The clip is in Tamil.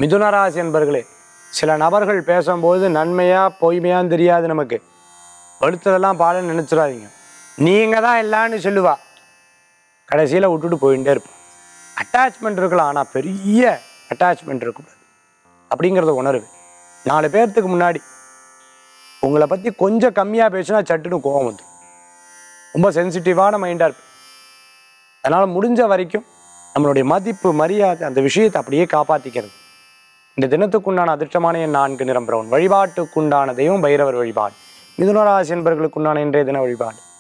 மிதுனராசி என்பர்களே சில நபர்கள் பேசும்போது நன்மையா பொய்மையான்னு தெரியாது நமக்கு அடுத்ததெல்லாம் பாலன்னு நினச்சிடாதீங்க நீங்கள் தான் எல்லான்னு சொல்லுவா கடைசியில் விட்டுட்டு போயிட்டே இருப்போம் அட்டாச்மெண்ட் இருக்கலாம் ஆனால் பெரிய அட்டாச்மெண்ட் இருக்கக்கூடாது அப்படிங்கிறத உணர்வு நாலு பேர்த்துக்கு முன்னாடி உங்களை பற்றி கொஞ்சம் கம்மியாக பேசினா சட்டுன்னு கோவம் வந்துடும் ரொம்ப சென்சிட்டிவான மைண்டாக இருப்பேன் அதனால் முடிஞ்ச வரைக்கும் நம்மளுடைய மதிப்பு மரியாதை அந்த விஷயத்தை அப்படியே காப்பாற்றிக்கிறது இந்த தினத்துக்குண்டான அதிர்ஷ்டமான என் நான்கு நிறம் பிரவுன் வழிபாட்டுக்குண்டான தெய்வம் பைரவர் வழிபாடு மிதுனராசி என்பவர்களுக்குண்டான இன்றைய தின வழிபாடு